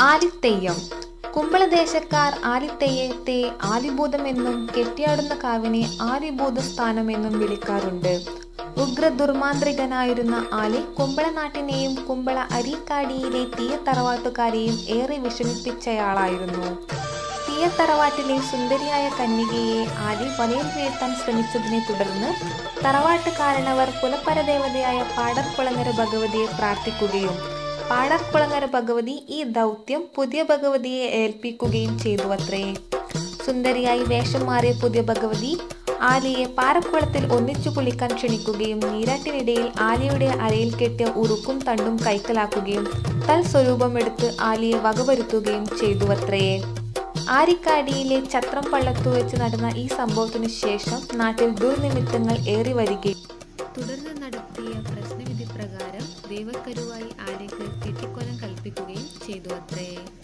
ആലിത്തെയ്യം കുമ്പളദേശക്കാർ ആലിത്തെയ്യത്തെ ആലിഭൂതമെന്നും കെട്ടിയാടുന്ന കാവിനെ ആലിഭൂത സ്ഥാനമെന്നും വിളിക്കാറുണ്ട് ഉഗ്ര ദുർമാന്ത്രികനായിരുന്ന ആലി കുമ്പളനാട്ടിനെയും കുമ്പള അരീക്കാടിയിലെ തീയത്തറവാട്ടുകാരെയും ഏറെ വിഷമിപ്പിച്ചയാളായിരുന്നു തീയത്തറവാട്ടിലെ സുന്ദരിയായ കന്യകയെ ആലി വലയിൽ വീഴ്ത്താൻ ശ്രമിച്ചതിനെ തുടർന്ന് തറവാട്ടുകാരനവർ കുലപ്പരദേവതയായ പാടർക്കുളങ്ങര ഭഗവതിയെ പ്രാർത്ഥിക്കുകയും പാടർക്കുളങ്ങര ഭഗവതി ഈ ദൗത്യം പുതിയ ഭഗവതിയെ ഏൽപ്പിക്കുകയും ചെയ്തു അത്രേ സുന്ദരിയായി വേഷം മാറിയ പുതിയ ഭഗവതി ആലിയെ പാറക്കുളത്തിൽ ഒന്നിച്ചു കുളിക്കാൻ ക്ഷണിക്കുകയും നീരാട്ടിനിടയിൽ ആലിയുടെ അരയിൽ കെട്ടിയ ഉറുക്കും തണ്ടും കൈക്കലാക്കുകയും തൽസ്വരൂപമെടുത്ത് ആലിയെ വകവരുത്തുകയും ചെയ്തു അത്രയേ ആരിക്കാടിയിലെ ചത്രം പള്ളത്തു വെച്ച് നടന്ന ഈ സംഭവത്തിനു ശേഷം നാട്ടിൽ ദുർനിമിത്തങ്ങൾ ഏറി വരികയും തുടർന്ന് നടത്തിയ പ്രശ്നവിധി പ്രകാരം ദൈവക്കരുവായി ആര്യക്ക് കെട്ടിക്കൊലം കൽപ്പിക്കുകയും ചെയ്തു അത്രേ